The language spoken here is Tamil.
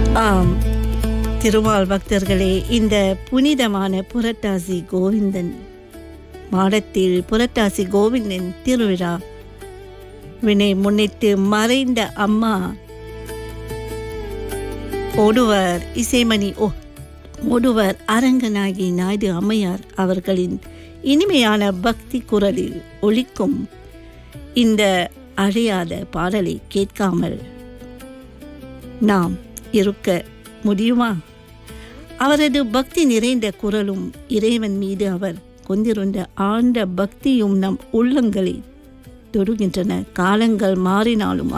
ஆம் திருமால் பக்தர்களே இந்த புனிதமான புரட்டாசி கோவிந்தன் மாடத்தில் புரட்டாசி கோவிந்தன் திருவிழா வினை முன்னிட்டு மறைந்த அம்மா ஒடுவர் இசைமணி ஓ ஒடுவர் அரங்கநாயகி நாயுடு அம்மையார் அவர்களின் இனிமையான பக்தி குரலில் ஒலிக்கும் இந்த அழியாத பாடலை கேட்காமல் நாம் இருக்க முடியுமா அவரது பக்தி நிறைந்த குரலும் இறைவன் மீது அவர் கொண்டிருந்த ஆழ்ந்த பக்தியும் நம் உள்ளங்களை தொடுகின்றன காலங்கள் மாறினாலும்